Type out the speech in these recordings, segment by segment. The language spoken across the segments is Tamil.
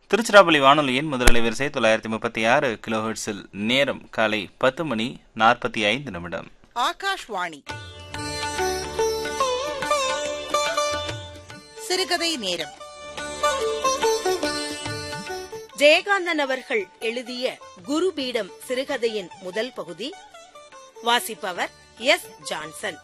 திருச்சிராப்பள்ளி வானொலியின் முதலலை வரிசை தொள்ளாயிரத்தி முப்பத்தி ஆறு கிலோஹெர்ட்ஸில் நேரம் காலை பத்து மணி நாற்பத்தி ஐந்து நிமிடம் ஆகாஷ்வாணி சிறுகதை நேரம் ஜெயகாந்தன் அவர்கள் எழுதிய குருபீடம் சிறுகதையின் முதல் பகுதி வாசிப்பவர் எஸ் ஜான்சன்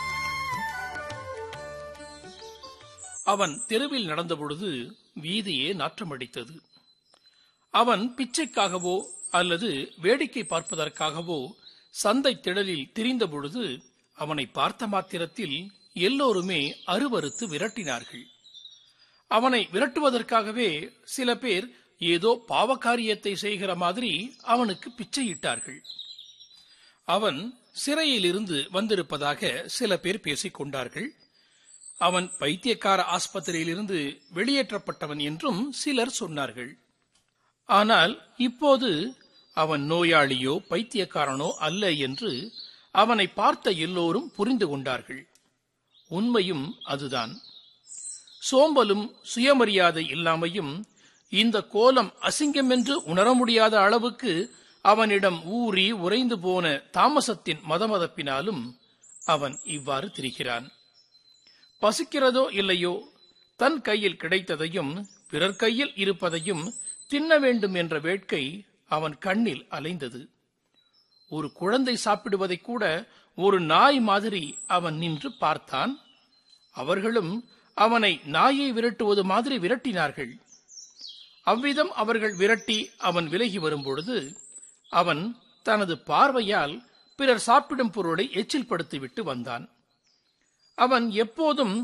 அவன் தெருவில் நடந்தபொழுது வீதியே நாற்றமடித்தது அவன் பிச்சைக்காகவோ அல்லது வேடிக்கை பார்ப்பதற்காகவோ சந்தை திடலில் திரிந்த பொழுது அவனை பார்த்த மாத்திரத்தில் எல்லோருமே அருவருத்து விரட்டினார்கள் அவனை விரட்டுவதற்காகவே சில பேர் ஏதோ பாவகாரியத்தை செய்கிற மாதிரி அவனுக்கு பிச்சையிட்டார்கள் அவன் சிறையிலிருந்து வந்திருப்பதாக சில பேர் பேசிக் கொண்டார்கள் அவன் பைத்தியக்கார ஆஸ்பத்திரியிலிருந்து வெளியேற்றப்பட்டவன் என்றும் சிலர் சொன்னார்கள் ஆனால் இப்போது அவன் நோயாளியோ பைத்தியக்காரனோ அல்ல என்று அவனை பார்த்த எல்லோரும் புரிந்து கொண்டார்கள் உண்மையும் அதுதான் சோம்பலும் சுயமரியாதை இல்லாமையும் இந்த கோலம் அசிங்கம் என்று உணர முடியாத அளவுக்கு அவனிடம் ஊறி உறைந்து போன தாமசத்தின் மதமதப்பினாலும் அவன் இவ்வாறு திரிகிறான் பசிக்கிறதோ இல்லையோ தன் கையில் கிடைத்ததையும் பிறர் கையில் இருப்பதையும் தின்ன வேண்டும் என்ற வேட்கை அவன் கண்ணில் அலைந்தது ஒரு குழந்தை சாப்பிடுவதை கூட ஒரு நாய் மாதிரி அவன் நின்று பார்த்தான் அவர்களும் அவனை நாயை விரட்டுவது மாதிரி விரட்டினார்கள் அவ்விதம் அவர்கள் விரட்டி அவன் விலகி வரும்பொழுது அவன் தனது பார்வையால் பிறர் சாப்பிடும் பொருளை எச்சில் படுத்திவிட்டு வந்தான் அவன் எப்போதும்